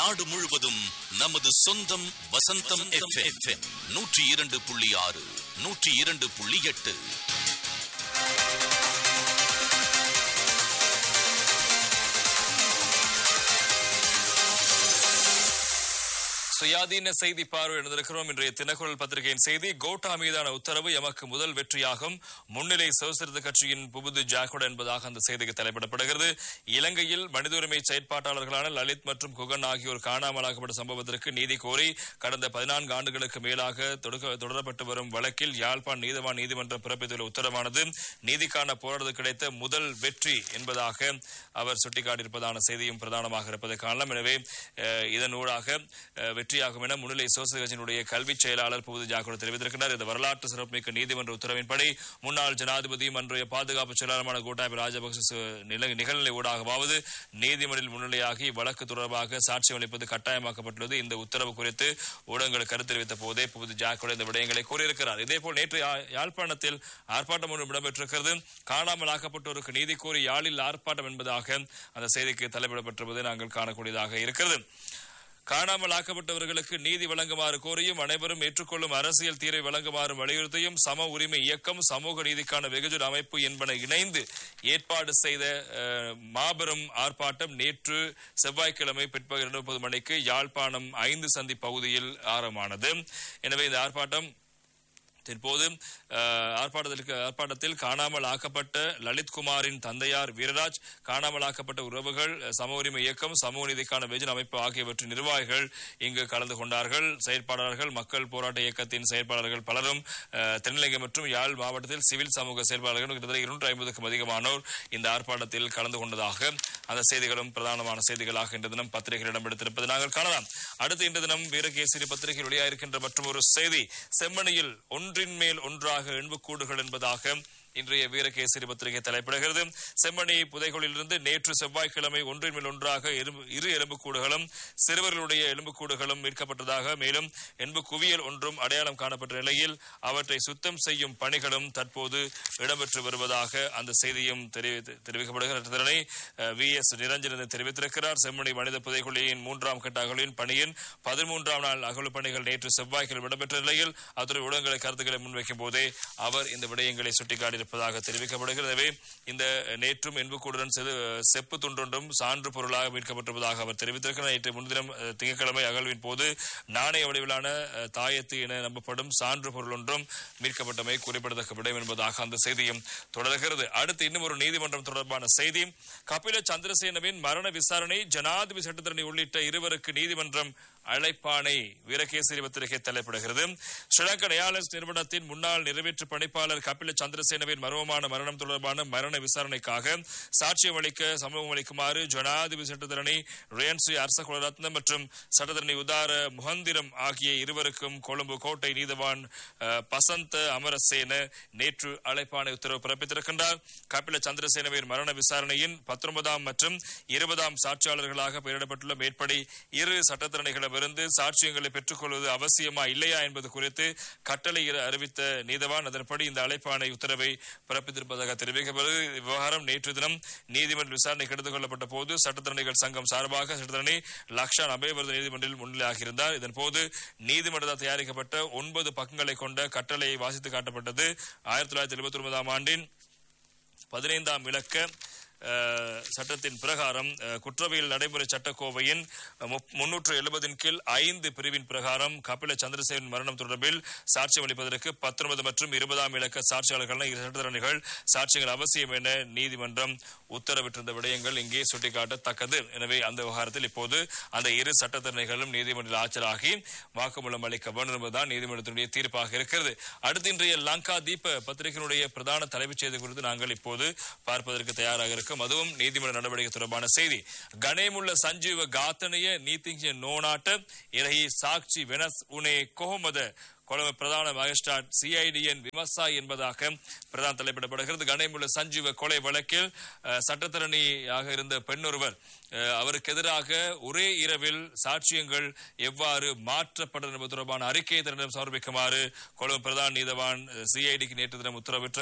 நாடு முழுவதும் நமது சொந்தம் வசந்தம் எஃப்எம் நூற்றி இரண்டு புள்ளி ஆறு நூற்றி இரண்டு புள்ளி எட்டு சுயாதீன செய்தி பார்வை எழுந்திருக்கிறோம் இன்றைய தினக்குரல் பத்திரிகையின் செய்தி கோட்டா மீதான உத்தரவு எமக்கு முதல் வெற்றியாகும் முன்னிலை சுதந்திர கட்சியின் புகுது ஜாக்குட என்பதாக அந்த செய்திக்கு தலைப்பிடப்படுகிறது இலங்கையில் மனித உரிமை செயற்பாட்டாளர்களான லலித் மற்றும் குகன் ஆகியோர் காணாமலாக்கப்பட்ட சம்பவத்திற்கு நீதி கோரி கடந்த பதினான்கு ஆண்டுகளுக்கு மேலாக தொடுக்க- தொடரப்பட்டு வரும் வழக்கில் யாழ்ப்பாண் நீதவான் நீதிமன்றம் பிறப்பித்துள்ள உத்தரவானது நீதிக்கான போராட்டத்தில் கிடைத்த முதல் வெற்றி என்பதாக அவர் சுட்டிக்காட்டியிருப்பதான செய்தியும் பிரதானமாக இருப்பதை காணலாம் எனவே அஹ், இதன் ஊடாக அஹ், வெற்றியாகும் என முன்னிலை சோசியல் கட்சியினுடைய கல்வி செயலாளர் புகுது ஜாக்கூர் தெரிவித்திருக்கிறார் இந்த வரலாற்று சிறப்புமிக்க நீதிமன்ற உத்தரவின்படி முன்னாள் ஜனாதிபதியும் அன்றைய பாதுகாப்பு செயலாளருமான கோட்டாபய ராஜபக்ச சு- நில- நிகழ்நிலை ஊடாகவாவது நீதிமன்றில் முன்னிலையாகி வழக்கு தொடர்பாக சாட்சியம் அளிப்பது கட்டாயமாக்கப்பட்டுள்ளது இந்த உத்தரவு குறித்து ஊடகங்கள் கருத்து தெரிவித்த போதே புகுது ஜாக்கூர் இந்த விடயங்களை கூறியிருக்கிறார் இதேபோல் நேற்று யா- யாழ்ப்பாணத்தில் ஆர்ப்பாட்டம் ஒன்று இடம்பெற்றிருக்கிறது காணாமல் ஆக்கப்பட்டோருக்கு நீதி கோரி யாழில் ஆர்ப்பாட்டம் என்பதாக அந்த செய்திக்கு தலைப்பிடப்பட்டிருப்பதை நாங்கள் காணக்கூடியதாக இருக்கிறது காணாமல் ஆக்கப்பட்டவர்களுக்கு நீதி வழங்குமாறு கோரியும் அனைவரும் ஏற்றுக்கொள்ளும் அரசியல் தீர்வை வழங்குமாறு வலியுறுத்தியும் சம உரிமை இயக்கம் சமூக நீதிக்கான வெகுஜன அமைப்பு என்பன இணைந்து ஏற்பாடு செய்த அஹ், மாபெரும் ஆர்ப்பாட்டம் நேற்று செவ்வாய்க்கிழமை பிற்பகல் இரண்டு முப்பது மணிக்கு யாழ்ப்பாணம் ஐந்து சந்தி பகுதியில் ஆரம்பமானது எனவே இந்த ஆர்ப்பாட்டம் தற்போது அஹ், ஆர்ப்பாட்டத்திற்கு ஆர்ப்பாட்டத்தில் காணாமல் ஆக்கப்பட்ட லலித் குமாரின் தந்தையார் வீரராஜ் காணாமல் ஆக்கப்பட்ட உறவுகள் அஹ், சம உரிமை இயக்கம் சமூக நீதிக்கான வெஜன் அமைப்பு ஆகியவற்றின் நிர்வாகிகள் இங்கு கலந்து கொண்டார்கள் செயற்பாளர்கள் மக்கள் போராட்ட இயக்கத்தின் செயற்பாளர்கள் பலரும் அஹ், தென்னிலங்கை மற்றும் யாழ் மாவட்டத்தில் சிவில் சமூக செயற்பாளர்கள் கிட்டத்தட்ட இருநூற்றி ஐம்பதுக்கும் அதிகமானோர் இந்த ஆர்ப்பாட்டத்தில் கலந்து கொண்டதாக அந்த செய்திகளும் பிரதானமான செய்திகளாக இன்று தினம் பத்திரிகையில் இடம்பெடுத்திருப்பதை நாங்கள் காணலாம் அடுத்து இன்று தினம் வீரகேசரி பத்திரிகையில் வெளியாயிருக்கின்ற மற்றும் ஒரு செய்தி செம்மணியில் ஒன்றின் மேல் ஒன்றாக எண்புக்கூடுகள் என்பதாக இன்றைய வீரகேசரி பத்திரிகை தலைப்பிடுகிறது செம்மணி புதைகளிலிருந்து நேற்று செவ்வாய்க்கிழமை ஒன்றின் மேல் ஒன்றாக எறும்பு- இரு எலும்புக்கூடுகளும் சிறுவர்களுடைய எலும்புக்கூடுகளும் மீட்கப்பட்டதாக மேலும் எண்பு குவியல் ஒன்றும் அடையாளம் காணப்பட்ட நிலையில் அவற்றை சுத்தம் செய்யும் பணிகளும் தற்போது இடம்பெற்று வருவதாக அந்த செய்தியும் தெரிவித்து- தெரிவிக்கப்படுகிறது இதனை வி எஸ் நிரஞ்சன் தெரிவித்திருக்கிறார் செம்மணி மனித புதைகுழியின் மூன்றாம் கட்ட அகலின் பணியின் பதிமூன்றாம் நாள் அகழ்வு பணிகள் நேற்று செவ்வாய்க்கிழமை இடம்பெற்ற நிலையில் அத்துறை ஊடகங்களை கருத்துக்களை முன்வைக்கும் போதே அவர் இந்த விடயங்களை சுட்டிக்காட்டியிருப்பதாக தெரிவிக்கப்படுகிறது எனவே இந்த நேற்றும் என்புக்கூடுடன் செது- செப்பு துண்டொன்றும் சான்று பொருளாக மீட்கப்பட்டிருப்பதாக அவர் தெரிவித்திருக்கிறார் நேற்று முன்தினம் அஹ், திங்கட்கிழமை அகழ்வின் போது நாணய வடிவிலான அஹ், தாயத்து என நம்பப்படும் சான்று பொருள் ஒன்றும் மீட்கப்பட்டமை குறிப்பிடத்தக்க விடயம் என்பதாக அந்த செய்தியும் தொடர்கிறது அடுத்து இன்னும் ஒரு நீதிமன்றம் தொடர்பான செய்தி கபில சந்திரசேனவின் மரண விசாரணை ஜனாதிபதி சட்டத்தரணி உள்ளிட்ட இருவருக்கு நீதிமன்றம் அழைப்பானை வீரகேசரி பத்திரிகை தலைப்பிடுகிறது ஸ்ரீலங்கா நயாலன்ஸ் நிறுவனத்தின் முன்னாள் நிறைவேற்று பணிப்பாளர் கபில சந்திரசேனவின் மர்மமான மரணம் தொடர்பான மரண விசாரணைக்காக சாட்சியம் அளிக்க சமூகம் அளிக்குமாறு ஜனாதிபதி சட்டத்தரணி ரேன்ஸ்ரீ அரசகுலரத்னம் மற்றும் சட்டத்தரணி உதார முகந்திரம் ஆகிய இருவருக்கும் கொழும்பு கோட்டை நீதவான் அஹ், பசந்த அமரசேன நேற்று அழைப்பானை உத்தரவு பிறப்பித்திருக்கின்றார் கபில சந்திரசேனவின் மரண விசாரணையின் பத்தொன்பதாம் மற்றும் இருபதாம் சாட்சியாளர்களாக பெயரிடப்பட்டுள்ள மேற்படி இரு சட்டத்தரணிகளிடமிருந்து சாட்சியங்களை பெற்றுக்கொள்வது அவசியமா இல்லையா என்பது குறித்து கட்டளை இர- அறிவித்த நீதவான் அதன்படி இந்த அழைப்பாணை உத்தரவை பிறப்பித்திருப்பதாக தெரிவிக்கப்படுகிறது விவகாரம் நேற்று தினம் நீதிமன்ற விசாரணைக்கு எடுத்துக் கொள்ளப்பட்ட போது சட்டத்தரணிகள் சங்கம் சார்பாக சட்டத்தரணி லக்ஷான் அபயவர்த நீதிமன்றில் முன்னிலையாகியிருந்தார் இதன்போது நீதிமன்றத்தால் தயாரிக்கப்பட்ட ஒன்பது பக்கங்களை கொண்ட கட்டளையை வாசித்து காட்டப்பட்டது ஆயிரத்தி தொள்ளாயிரத்தி எழுபத்தி ஒன்பதாம் ஆண்டின் பதினைந்தாம் இலக்க அஹ், சட்டத்தின் பிரகாரம் அஹ், குற்றவியல் நடைமுறை சட்டக்கோவையின் முப்- முன்னூற்று எழுபதின் கீழ் ஐந்து பிரிவின் பிரகாரம் கபில சந்திரசேகரன் மரணம் தொடர்பில் சாட்சியம் அளிப்பதற்கு பத்தொன்பது மற்றும் இருபதாம் இலக்க சாட்சியாளர்கள் இரு சட்டத்தரணிகள் சாட்சியங்கள் அவசியம் என நீதிமன்றம் உத்தரவிட்டிருந்த விடயங்கள் இங்கே சுட்டிக்காட்டத்தக்கது எனவே அந்த விவகாரத்தில் இப்போது அந்த இரு சட்டத்தரணிகளும் நீதிமன்றில் ஆஜராகி வாக்குமூலம் அளிக்க வேண்டும் என்பதுதான் நீதிமன்றத்தினுடைய தீர்ப்பாக இருக்கிறது அடுத்து இன்றைய லங்கா தீப பத்திரிகையினுடைய பிரதான தலைப்புச் செய்தி குறித்து நாங்கள் இப்போது பார்ப்பதற்கு தயாராக இருக்கும் அதுவும் நீதிமன்ற நடவடிக்கை தொடர்பான செய்தி கணேமுள்ள சஞ்சீவ காத்தனைய நீதிஞ்ச நோனாட்ட இரஹி சாட்சி வெனஸ் உனே கோமத கொழும்பு பிரதான மஜிஸ்ட்ரேட் சிஐடிஎன் விமர்சாய் என்பதாக பிரதான தலைப்பிடப்படுகிறது கணேமுள்ள சஞ்சீவ கொலை வழக்கில் அஹ், சட்டத்தரணியாக இருந்த பெண்ணொருவர் அஹ், அவருக்கு எதிராக ஒரே இரவில் சாட்சியங்கள் எவ்வாறு மாற்றப்படும் என்பது தொடர்பான அறிக்கையை தன்னிடம் சமர்ப்பிக்குமாறு கொழும்பு பிரதான நீதவான் சிஐடிக்கு நேற்று தினம் உத்தரவிட்ட